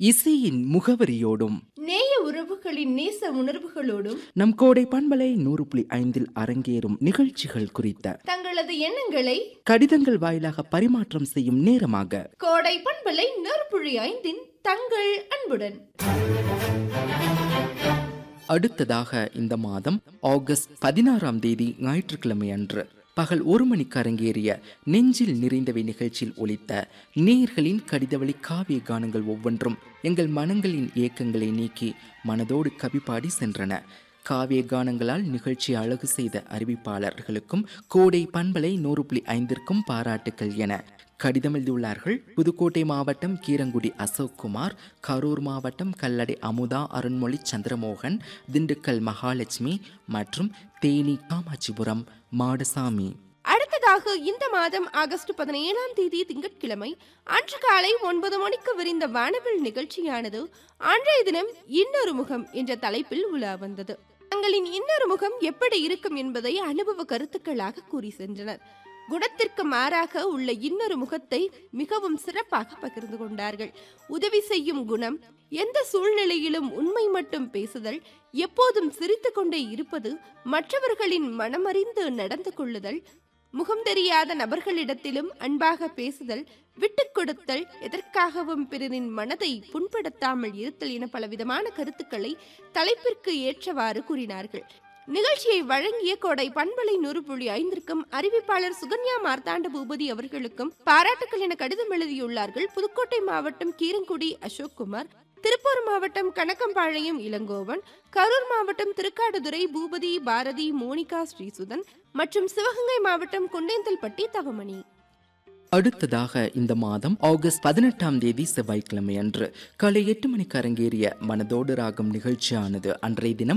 இசையின் முகவரியோடும் நேய உறவுகளின் நேச உணர்வுகளோடும் நம் கோடை பண்பலை நூறு புள்ளி ஐந்தில் அரங்கேறும் நிகழ்ச்சிகள் குறித்த தங்களது எண்ணங்களை கடிதங்கள் வாயிலாக பரிமாற்றம் செய்யும் நேரமாக கோடை பண்பலை நெருப்புழி ஐந்தின் தங்கள் அன்புடன் அடுத்ததாக இந்த மாதம் ஆகஸ்ட் பதினாறாம் தேதி ஞாயிற்றுக்கிழமை அன்று பகல் ஒரு மணிக்கு அரங்கேறிய நெஞ்சில் நிறைந்தவை நிகழ்ச்சியில் ஒலித்த நேயர்களின் கடிதவழி காவிய கானங்கள் ஒவ்வொன்றும் எங்கள் மனங்களின் ஏக்கங்களை நீக்கி மனதோடு கவி பாடி சென்றன காவிய கானங்களால் நிகழ்ச்சி அழகு செய்த அறிவிப்பாளர்களுக்கும் கோடை பண்பலை நூறு புள்ளி ஐந்திற்கும் பாராட்டுக்கள் என கடிதம் எழுதியுள்ளார்கள் புதுக்கோட்டை மாவட்டம் கீரங்குடி அசோக்குமார் கரூர் மாவட்டம் கல்லடை அமுதா அருண்மொழி சந்திரமோகன் திண்டுக்கல் மகாலட்சுமி மற்றும் தேனி காமாட்சிபுரம் மாடசாமி அடுத்ததாக இந்த மாதம் ஆகஸ்ட் பதினேழாம் தேதி திங்கட்கிழமை அன்று காலை ஒன்பது மணிக்கு விரிந்த வானவில் நிகழ்ச்சியானது அன்றைய தினம் இன்னொரு முகம் என்ற தலைப்பில் உலா வந்தது தங்களின் இன்னொரு முகம் எப்படி இருக்கும் என்பதை அனுபவ கருத்துக்களாக கூறி சென்றனர் குணத்திற்கு மாறாக உள்ள இன்னொரு முகத்தை மிகவும் சிறப்பாக பகிர்ந்து கொண்டார்கள் உதவி செய்யும் குணம் எந்த சூழ்நிலையிலும் உண்மை மட்டும் பேசுதல் எப்போதும் சிரித்துக் கொண்டே இருப்பது மற்றவர்களின் மனமறிந்து நடந்து கொள்ளுதல் முகம் தெரியாத நபர்களிடத்திலும் அன்பாக பேசுதல் விட்டுக் கொடுத்தல் எதற்காகவும் பிறரின் மனதை புண்படுத்தாமல் இருத்தல் என பலவிதமான கருத்துக்களை தலைப்பிற்கு ஏற்றவாறு கூறினார்கள் நிகழ்ச்சியை வழங்கிய கோடை பண்பலை நூறு புள்ளி ஐந்திற்கும் அறிவிப்பாளர் சுகன்யா மார்த்தாண்ட பூபதி அவர்களுக்கும் பாராட்டுக்கள் என கடிதம் எழுதியுள்ளார்கள் புதுக்கோட்டை மாவட்டம் கீரங்குடி அசோக்குமார் திருப்பூர் மாவட்டம் கணக்கம்பாளையம் இளங்கோவன் கரூர் மாவட்டம் திருக்காடுதுறை பூபதி பாரதி மோனிகா ஸ்ரீசுதன் மற்றும் சிவகங்கை மாவட்டம் குண்டேந்தல்பட்டி தவமணி அடுத்ததாக இந்த மாதம் ஆகஸ்ட் பதினெட்டாம் தேதி செவ்வாய்க்கிழமை அன்று காலை எட்டு மணிக்கு அரங்கேறிய மனதோடு ராகம் நிகழ்ச்சியானது அன்றைய தினம்